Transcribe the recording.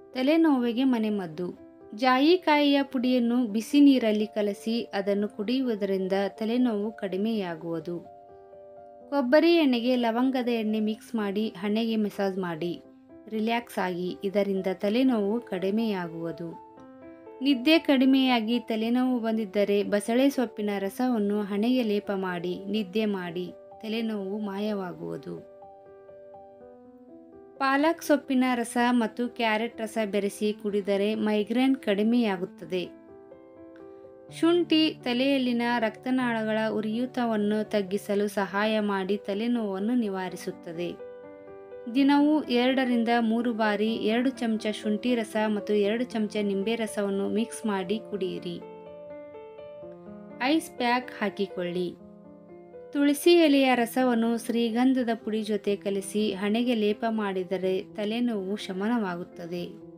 ತಲೆನೋವಿಗೆ ಮನೆಮದ್ದು ಜಾಯಿಕಾಯಿಯ ಪುಡಿಯನ್ನು ಬಿಸಿ ನೀರಲ್ಲಿ ಕಲಸಿ ಅದನ್ನು ಕುಡಿಯುವುದರಿಂದ ತಲೆನೋವು ಕಡಿಮೆಯಾಗುವುದು ಕೊಬ್ಬರಿ ಎಣ್ಣೆಗೆ ಲವಂಗದ ಎಣ್ಣೆ ಮಿಕ್ಸ್ ಮಾಡಿ ಹಣೆಗೆ ಮಸಾಜ್ ಮಾಡಿ ರಿಲ್ಯಾಕ್ಸ್ ಆಗಿ ಇದರಿಂದ ತಲೆನೋವು ಕಡಿಮೆಯಾಗುವುದು ನಿದ್ದೆ ಕಡಿಮೆಯಾಗಿ ತಲೆನೋವು ಬಂದಿದ್ದರೆ ಬಸಳೆ ಸೊಪ್ಪಿನ ರಸವನ್ನು ಹಣೆಗೆ ಲೇಪ ಮಾಡಿ ನಿದ್ದೆ ಮಾಡಿ ತಲೆನೋವು ಮಾಯವಾಗುವುದು ಪಾಲಕ್ ಸೊಪ್ಪಿನ ರಸ ಮತ್ತು ಕ್ಯಾರೆಟ್ ರಸ ಬೆರೆಸಿ ಕುಡಿದರೆ ಮೈಗ್ರೇನ್ ಕಡಿಮೆಯಾಗುತ್ತದೆ ಶುಂಠಿ ತಲೆಯಲ್ಲಿನ ರಕ್ತನಾಳಗಳ ಉರಿಯೂತವನ್ನು ತಗ್ಗಿಸಲು ಸಹಾಯ ಮಾಡಿ ತಲೆನೋವನ್ನು ನಿವಾರಿಸುತ್ತದೆ ದಿನವೂ ಎರಡರಿಂದ ಮೂರು ಬಾರಿ ಎರಡು ಚಮಚ ಶುಂಠಿ ರಸ ಮತ್ತು ಎರಡು ಚಮಚ ನಿಂಬೆ ರಸವನ್ನು ಮಿಕ್ಸ್ ಮಾಡಿ ಕುಡಿಯಿರಿ ಐಸ್ ಪ್ಯಾಕ್ ಹಾಕಿಕೊಳ್ಳಿ ತುಳಸಿ ಎಲೆಯ ರಸವನ್ನು ಶ್ರೀಗಂಧದ ಪುಡಿ ಜೊತೆ ಕಲಿಸಿ ಹಣೆಗೆ ಲೇಪ ಮಾಡಿದರೆ ತಲೆನೋವು ಶಮನವಾಗುತ್ತದೆ